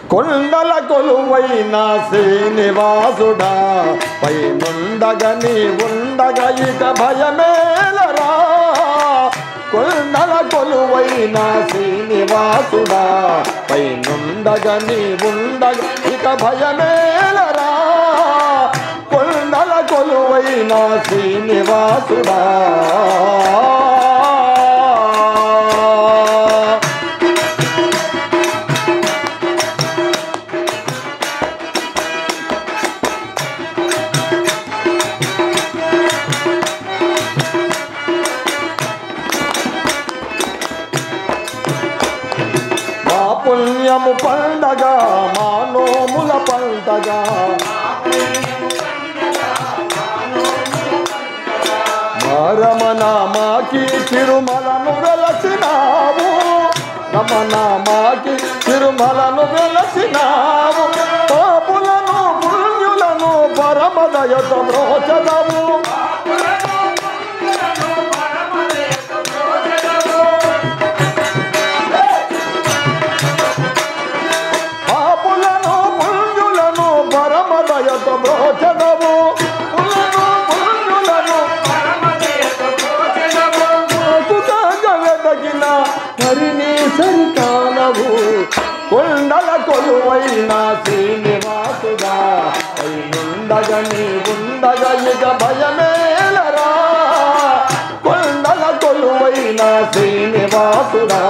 కొండల కొలువైన శ్రీనివాసుడా పైనుండగా నీ ఉండగా ఇక భయమేలరా కొండల కొలువైన శ్రీనివాసుడా పైనుండగా నీ ఉండగా ఇక భయమేలరా కొండల కొలువైన శ్రీనివాసుడా మా పుణ్యము పండగ మా నోముల పండగ రమణ మాకి తిరుమలను వెలసినావు రమణ మాకి తిరుమలను వెలసినావు పాపులను పుణ్యులను పరమదయత బ్రోచదము పాపులను పుణ్యులను పరమదయత బ్రోచదము పులను పుణ్యులను మాకుగా వెదగిన హరిని సంతానవు కొండల కొలువైన శ్రీనివాసుగా ఉండగా నీ ఉండగా ఇక భయమేలరా కొండల కొలువైన శ్రీనివాసుడా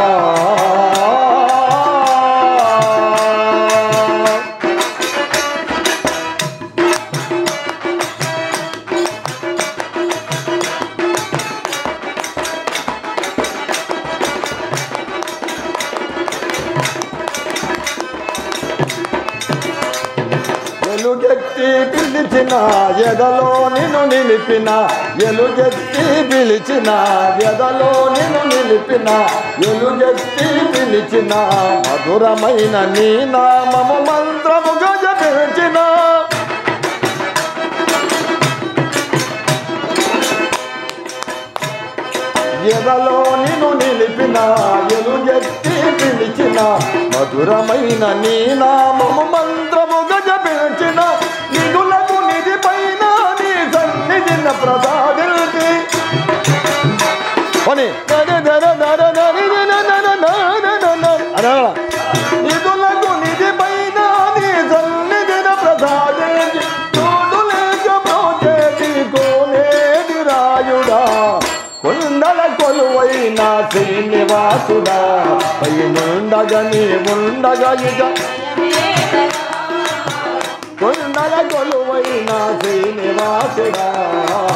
ఎలుగెత్తి పిలిచిన ఎదలో నిన్ను నిలిపిన ఎలుగెత్తి పిలిచిన ఎదలో నిన్ను నిలిపిన ఎలుగెత్తి పిలిచిన మధురమైన నీ నామము మంత్రముగా జపించిన ఎదలో నిన్ను నిలిపిన ఎలుగెత్తి పిలిచిన మధురమైన నీ నామము మంత్రము గజపించిన నిధులకు నిధి పైన నీ సన్నిధిన ప్రసాదిల్చి పని నిధులకు నిధి పైన నీ సన్నిధిన ప్రసాదించి తోడు లేక ప్రోచేతి కోనేది రాయుడా కొండల కొలువైన శ్రీనివాసుడా పైనుండగా నీ ఉండగా ఇక కొండల కొలువైన శ్రీనివాసుడా